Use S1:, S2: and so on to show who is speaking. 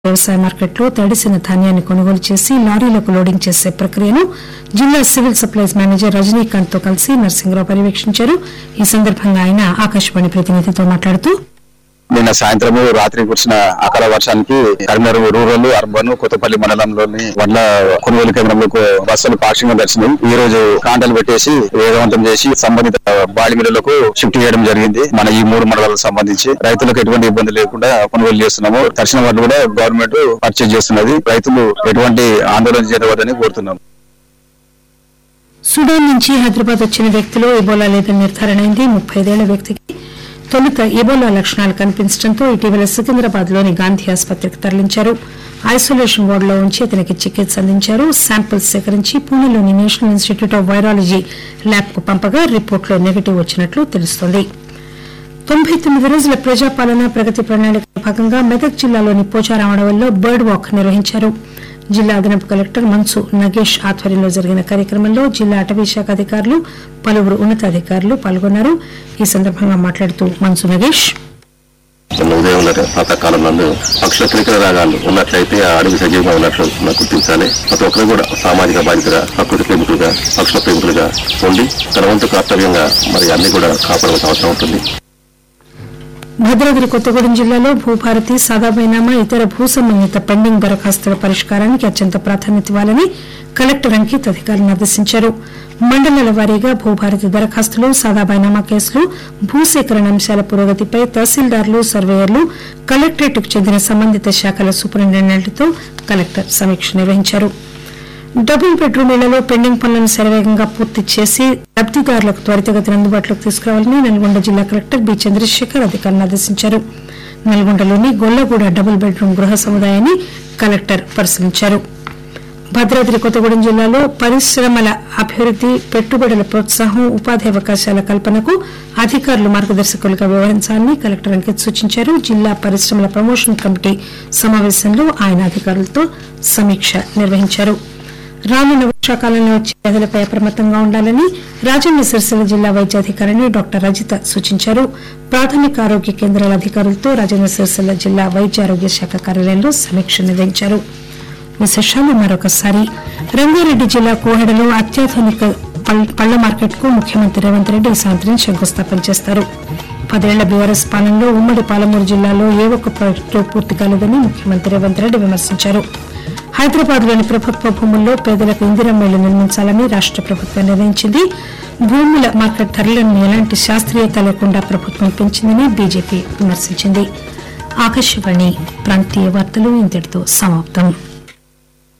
S1: వ్యవసాయ మార్కెట్లో తడిసిన ధాన్యాన్ని కొనుగోలు చేసి లారీలకు లోడింగ్ చేసే ప్రక్రియను జిల్లా సివిల్ సప్లైస్ మేనేజర్ రజనీకాంత్ తో కలిసి నర్సింగరావు పర్యవేక్షించారు ఈ సందర్భంగా ఆయన ఆకాశవాణి ప్రతినిధితో మాట్లాడుతూ
S2: నిన్న సాయంత్రం రాత్రి కురిసిన అకాల వర్షానికి కరీంనగర్ రూరల్ అర్బన్ కొత్తపల్లి మండలంలోని వడ్ల కొనుగోలు కేంద్రంలో బస్సులు పాక్షికంగా దర్శనం ఈ రోజు కాంటలు పెట్టేసి వేగవంతం చేసి సంబంధిత బాడి మిల్లులకు షిఫ్ట్ చేయడం జరిగింది మన ఈ మూడు మండలాలకు సంబంధించి రైతులకు ఎటువంటి ఇబ్బంది లేకుండా కొనుగోలు చేస్తున్నాము దర్శనం వడ్లు కూడా గవర్నమెంట్ పర్చేజ్ చేస్తున్నది రైతులు ఎటువంటి ఆందోళన చేయవద్దని కోరుతున్నాం
S1: సుడాన్ నుంచి హైదరాబాద్ వచ్చిన వ్యక్తిలో ఇబోలా లేదని నిర్ధారణ అయింది ముప్పై ఐదేళ్ల వ్యక్తికి తొలుత ఇబోలా లక్షణాలు కనిపించడంతో ఇటీవల సికింద్రాబాద్ లోని గాంధీ ఆసుపత్రికి తరలించారు ఐసోలేషన్ వార్డులో ఉంచి అతనికి చికిత్స అందించారు శాంపిల్స్ సేకరించి పూణేలోని national institute of virology lab కు పంపగా రిపోర్టులో నెగటివ్ వచ్చినట్లు తెలుస్తోంది తొంభై తొమ్మిది రోజుల ప్రజాపాలన ప్రగతి ప్రణాళికలో భాగంగా మెదక్ జిల్లాలోని పోచారం అడవుల్లో బర్డ్ వాక్ నిర్వహించారు జిల్లా అదనపు కలెక్టర్ మన్సు నగేష్ ఆధ్వర్యంలో జరిగిన కార్యక్రమంలో జిల్లా అటవీ శాఖ అధికారులు పలువురు ఉన్నతాధికారులు పాల్గొన్నారు ఈ సందర్భంగా మాట్లాడుతూ మన్సు నగేష్
S3: నిన్న ఉదయం ప్రాతకాలం నందు పక్షుల కిలకిల రాగాలు ఉన్నట్లయితే ఆ అడవి సజీవంగా ఉన్నట్లు మనం గుర్తించాలి ప్రతి ఒక్కరు కూడా సామాజిక బాధ్యతగా ప్రకృతి ప్రేమికులుగా పక్షుల ప్రేమికులుగా ఉండి తన వంతు కర్తవ్యంగా మరి అన్ని కూడా కాపాడవలసిన అవసరం ఉంటుంది
S1: భద్రాద్రి కొత్తగూడెం జిల్లాలో భూభారతి సాదాబైనామా ఇతర భూ సంబంధిత పెండింగ్ దరఖాస్తుల పరిష్కారానికి అత్యంత ప్రాధాన్యత ఇవ్వాలని కలెక్టర్ అంకిత్ అధికారులను ఆదేశించారు మండలాల వారీగా భూభారతి దరఖాస్తులు సాదాబైనామా కేసులు భూసేకరణ అంశాల పురోగతిపై తహసీల్దార్లు సర్వేయర్లు కలెక్టరేట్కు చెందిన సంబంధిత శాఖల సూపరింటెండెంట్లతో కలెక్టర్ సమీక్ష నిర్వహించారు డబుల్ బెడ్రూమ్ ఇళ్లలో పెండింగ్ పనులను శరవేగంగా పూర్తి చేసి లబ్దిదారులకు త్వరితగతిన అందుబాటులోకి తీసుకురావాలని నల్గొండ జిల్లా కలెక్టర్ బి చంద్రశేఖర్ అధికారులను ఆదేశించారు నల్గొండలోని గొల్లగూడ డబుల్ బెడ్రూమ్ గృహ సముదాయాన్ని కలెక్టర్ పరిశీలించారు భద్రాద్రి కొత్తగూడెం జిల్లాలో పరిశ్రమల అభివృద్ది పెట్టుబడుల ప్రోత్సాహం ఉపాధి అవకాశాల కల్పనకు అధికారులు మార్గదర్శకులుగా వ్యవహరించాలని కలెక్టర్ అంకిత్ సూచించారు జిల్లా పరిశ్రమల ప్రమోషన్ కమిటీ సమావేశంలో ఆయన అధికారులతో సమీక్ష నిర్వహించారు రానున్న వర్షాకాలంలో వచ్చే వ్యాధులపై అప్రమత్తంగా ఉండాలని రాజన్న సిరిసిల్ల జిల్లా వైద్యాధికారిని డాక్టర్ రజిత సూచించారు ప్రాథమిక ఆరోగ్య కేంద్రాల అధికారులతో రాజన్న సిరిసిల్ల జిల్లా వైద్య ఆరోగ్య శాఖ కార్యాలయంలో సమీక్ష నిర్వహించారు విశేషాలు మరొకసారి రంగారెడ్డి జిల్లా కోహెడలో అత్యాధునిక పల్- పళ్ల మార్కెట్ కు ముఖ్యమంత్రి రేవంత్ రెడ్డి ఈ సాయంత్రం శంకుస్థాపన చేస్తారు పదేళ్ల బీఆర్ఎస్ పాలనలో ఉమ్మడి పాలమూరు జిల్లాలో ఏ ఒక్క ప్రాజెక్టు పూర్తి కాలేదని ముఖ్యమంత్రి రేవంత్ రెడ్డి విమర్శించారు హైదరాబాద్ లోని ప్రభుత్వ భూముల్లో పేదలకు ఇందిరమ్మ ఇళ్లు నిర్మించాలని రాష్ట ప్రభుత్వం నిర్ణయించింది భూముల మార్కెట్ ధరలను ఎలాంటి శాస్త్రీయత లేకుండా ప్రభుత్వం పెంచిందని బీజేపీ విమర్శించింది ఆకాశవాణి ప్రాంతీయ వార్తలు ఇంతటితో సమాప్తం